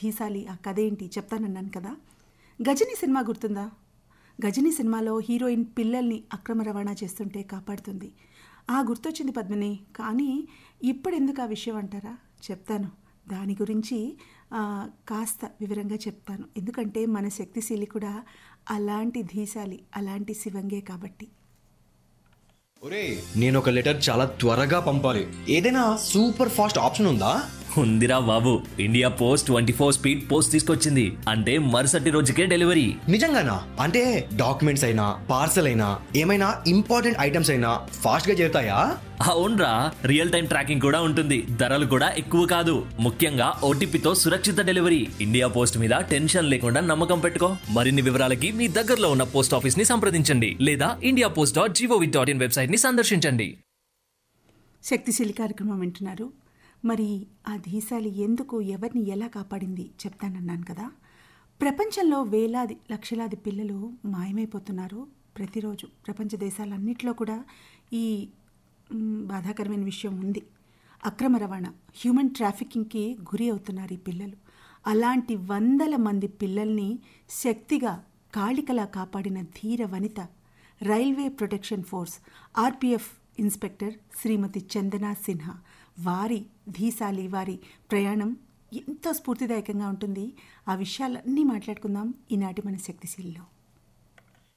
ధీసాలి ఆ కథ ఏంటి చెప్తానన్నాను కదా గజని సినిమా గుర్తుందా గజని సినిమాలో హీరోయిన్ పిల్లల్ని అక్రమ రవాణా చేస్తుంటే కాపాడుతుంది ఆ గుర్తొచ్చింది పద్మిని కానీ ఇప్పుడు ఎందుకు ఆ విషయం అంటారా చెప్తాను దాని గురించి ఆ, కాస్త వివరంగా చెప్తాను ఎందుకంటే మన శక్తిశీలి కూడా అలాంటి ధీశాలి అలాంటి శివంగే కాబట్టి ఒరే నేను ఒక లెటర్ చాలా త్వరగా పంపాలి ఏదైనా సూపర్ ఫాస్ట్ ఆప్షన్ ఉందా ఉందిరా బాబు India post twenty four speed post తీసుకొచ్చింది అంటే మరుసటి రోజుకే డెలివరీ నిజంగానా అంటే డాక్యుమెంట్స్ అయినా పార్సల్ అయినా ఏమైనా ఇంపార్టెంట్ ఐటమ్స్ అయినా ఫాస్ట్ గా చేరుతాయా అవునరా రియల్ టైం ట్రాకింగ్ కూడా ఉంటుంది ధరలు కూడా ఎక్కువ కాదు ముఖ్యంగా ఓటీపీతో సురక్షిత డెలివరీ ఇండియా పోస్ట్ మీద టెన్షన్ లేకుండా నమ్మకం పెట్టుకో మరిన్ని వివరాలకి మీ దగ్గరలో ఉన్న పోస్ట్ ఆఫీస్ ని సంప్రదించండి లేదా India post dot GOV dot in website ని సందర్శించండి శక్తిశీలి కార్యక్రమం వింటున్నారు మరి ఆ ధీశాలి ఎందుకు ఎవరిని ఎలా కాపాడింది చెప్తానన్నాను కదా ప్రపంచంలో వేలాది లక్షలాది పిల్లలు మాయమైపోతున్నారు ప్రతిరోజు ప్రపంచ దేశాలన్నింటిలో కూడా ఈ మ్, బాధాకరమైన విషయం ఉంది అక్రమ రవాణా హ్యూమన్ ట్రాఫికింగ్కి గురి అవుతున్నారు ఈ పిల్లలు అలాంటి వందల మంది పిల్లల్ని శక్తిగా కాళికలా కాపాడిన ధీర వనిత railway protection force RPF inspector Shrimati Chandana Sinha వారి ధీశాలి వారి ప్రయాణం ఎంతో స్ఫూర్తిదాయకంగా ఉంటుంది ఆ విషయాలన్నీ మాట్లాడుకుందాం ఈనాటి మన శక్తిశీలిలో